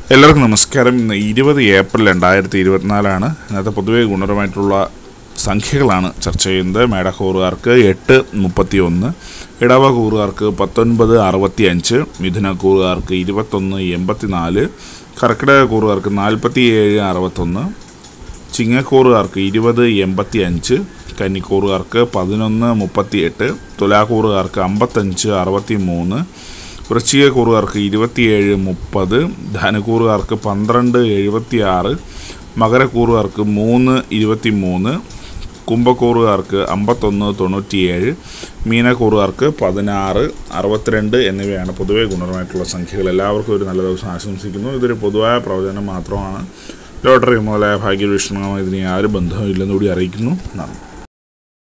എല്ലാവർക്കും നമസ്കാരം ഇന്ന് ഇരുപത് ഏപ്രിൽ രണ്ടായിരത്തി ഇരുപത്തിനാലാണ് ഇന്നത്തെ പൊതുവെ ഗുണപരമായിട്ടുള്ള സംഖ്യകളാണ് ചർച്ച ചെയ്യുന്നത് മേടക്കൂറുകാർക്ക് എട്ട് മുപ്പത്തി ഒന്ന് ഇടവകൂറുകാർക്ക് പത്തൊൻപത് അറുപത്തി അഞ്ച് മിഥുനക്കൂറുകാർക്ക് ഇരുപത്തൊന്ന് എൺപത്തിനാല് കർക്കിടക കൂറുകാർക്ക് നാൽപ്പത്തി ഏഴ് അറുപത്തൊന്ന് ചിങ്ങക്കൂറുകാർക്ക് ഇരുപത് എൺപത്തി അഞ്ച് കന്നിക്കൂറുകാർക്ക് പതിനൊന്ന് മുപ്പത്തി എട്ട് തുലാക്കൂറുകാർക്ക് അമ്പത്തഞ്ച് അറുപത്തി മൂന്ന് വൃശ്ചികക്കൂറുകാർക്ക് ഇരുപത്തിയേഴ് മുപ്പത് ധനുക്കൂറുകാർക്ക് പന്ത്രണ്ട് എഴുപത്തി ആറ് മകരക്കൂറുകാർക്ക് മൂന്ന് ഇരുപത്തി മൂന്ന് കുംഭക്കൂറുകാർക്ക് അമ്പത്തൊന്ന് തൊണ്ണൂറ്റിയേഴ് മീനക്കൂറുകാർക്ക് പതിനാറ് അറുപത്തിരണ്ട് എന്നിവയാണ് പൊതുവെ ഗുണപരമായിട്ടുള്ള സംഖ്യകൾ എല്ലാവർക്കും ഒരു നല്ല ദിവസം ആശംസിക്കുന്നു ഇതൊരു പൊതുവായ പ്രവചനം മാത്രമാണ് ലോട്ടറി മുതലായ ഭാഗ്യവീക്ഷണവുമായി ഇതിന് യാതൊരു ബന്ധവും ഇല്ലെന്നുകൂടി അറിയിക്കുന്നു നന്ദി